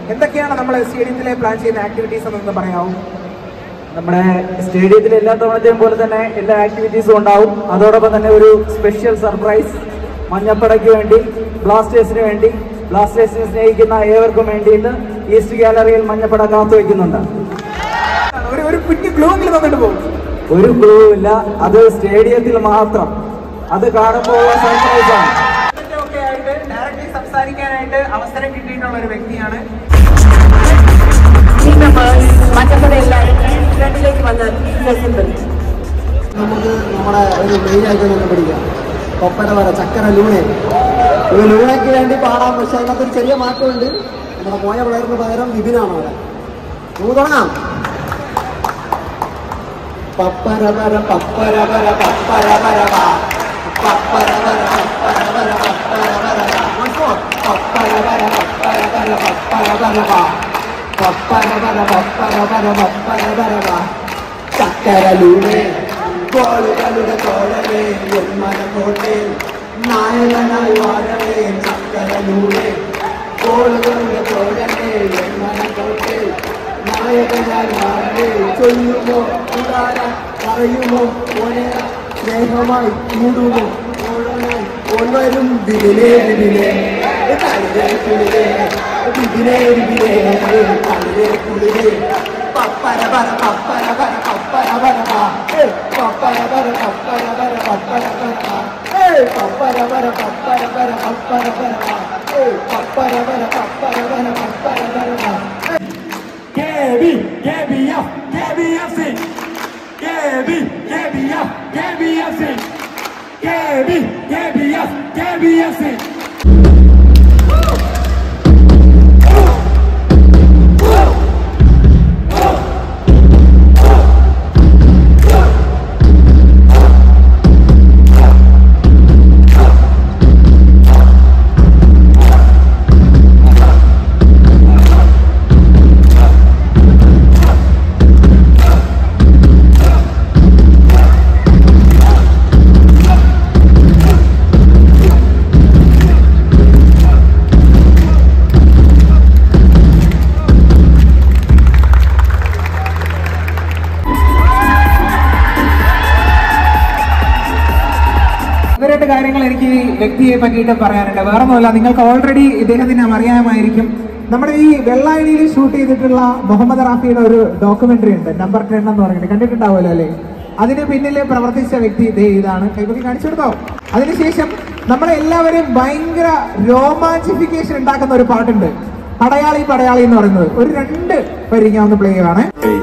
എന്തൊക്കെയാണ് നമ്മൾ സ്റ്റേഡിയത്തിലെ പ്ലാൻ ചെയ്യുന്ന ആക്ടിവിറ്റീസ് എന്നൊന്ന് പറയാമോ നമ്മുടെ സ്റ്റേഡിയത്തിൽ എല്ലാ തവണത്തെയും പോലെ തന്നെ എല്ലാ ആക്ടിവിറ്റീസും ഉണ്ടാവും അതോടൊപ്പം തന്നെ ഒരു സ്പെഷ്യൽ സർപ്രൈസ് മഞ്ഞപ്പടയ്ക്ക് വേണ്ടി ബ്ലാസ്റ്റേഴ്സിന് വേണ്ടി ബ്ലാസ്റ്റേഴ്സിനെ സ്നേഹിക്കുന്ന ഏവർക്കും വേണ്ടിയിട്ട് ഈസ്റ്റ് ഗാലറിയിൽ മഞ്ഞപ്പട കാത്തുവെക്കുന്നുണ്ട് ഒരു ഒരു കുഞ്ഞു ഗ്ലൂ എങ്കിലും തന്നിട്ട് പോകും ഒരു ക്ലൂ ഇല്ല അത് സ്റ്റേഡിയത്തിൽ മാത്രം അത് കാണുമ്പോൾ സർപ്രൈസ് ആണ് ഒക്കെ ആയിട്ട് ഡയറക്റ്റ്ലി സംസാരിക്കാനായിട്ട് അവസരം കിട്ടിയിട്ടുള്ള ഒരു വ്യക്തിയാണ് ഫ്രണ്ടിലേക്ക് വന്നാൽ സിമ്പിൾ നമുക്ക് നമ്മുടെ ഒരു മെയിൻ ആയിട്ട് തന്നെ പിടിക്കാം കൊപ്പര വര ചക്കര ലൂണെ ഒരു ലൂണയ്ക്ക് വേണ്ടി പാടാം പക്ഷെ അതിനകത്ത് ഒരു ചെറിയ മാറ്റമുണ്ട് നമ്മുടെ പോയ പ്ലെയറിന് പകരം വിപിനാണ് അവിടെ നമുക്ക് തുടങ്ങാം പപ്പര വര പപ്പര വര പപ്പര വര വാ. പപ്പര വര പപ്പര വര പപ്പര വര വാ. Once more. പപ്പര വര പപ്പര വര പപ്പര വര വാ. പപ്പര വര പപ്പര വര പപ്പര വര വാ. ചക്കരലൂടെ ഗോളുകളുടെ തോഴവേ എന്മനക്കോട്ടെ നായകനായി വാഴവേ ചക്കരലൂടെ ഗോളുകളുടെ തോഴവേ എന്മനക്കോട്ടെ നായകനായി വാഴവേ ചൊല്ലുമോ ഉദാര പറയുമോ ഒരേ സ്നേഹമായി കൂടുമോ ഓടനായി ഒന്നരും വിരിലേ വിരിലേ തളിരേ കുളിരേ വിരിലേ വിരിലേ തളിരേ കുളിരേ പപ്പര വര പപ്പര വര പപ്പര വര വാ. ഏ, പപ്പര വര പപ്പര വര പപ്പര വര വാ. ഏ, പപ്പര വര പപ്പര വര പപ്പര വര വാ. ഏ, പപ്പര വര പപ്പര വര പപ്പര വര വാ. KB, KBF, KBFC. KB, KBF, KBFC. KB, KBF, KBFC. ഒന്ന് രണ്ട് കാര്യങ്ങൾ എനിക്ക് ഈ വ്യക്തിയെ പറ്റിയിട്ട് പറയാനുണ്ട് വേറെ ഒന്നുമല്ല നിങ്ങൾക്ക് ഓൾറെഡി ഇദ്ദേഹത്തിനെ അറിയാമായിരിക്കും നമ്മുടെ ഈ വെള്ളായണിയിൽ ഷൂട്ട് ചെയ്തിട്ടുള്ള മുഹമ്മദ് റാഫിയുടെ ഒരു ഡോക്യുമെന്ററി ഉണ്ട് നമ്പർ ടെൻ എന്ന് പറഞ്ഞിട്ട് കണ്ടിട്ടുണ്ടാവുമല്ലോ അല്ലേ അതിന് പിന്നിൽ പ്രവർത്തിച്ച വ്യക്തി ദേ ഇതാണ് കൈപ്പൊക്കി കാണിച്ചെടുത്തോ അതിനുശേഷം നമ്മളെ എല്ലാവരും ഭയങ്കര രോമാഞ്ചിഫിക്കേഷൻ ഉണ്ടാക്കുന്ന ഒരു പാട്ടുണ്ട് പടയാളി പടയാളി എന്ന് പറയുന്നത് ഒരു രണ്ട് വരി ഞാൻ ഒന്ന് പ്ലേ ചെയ്യുവാണ് Hey,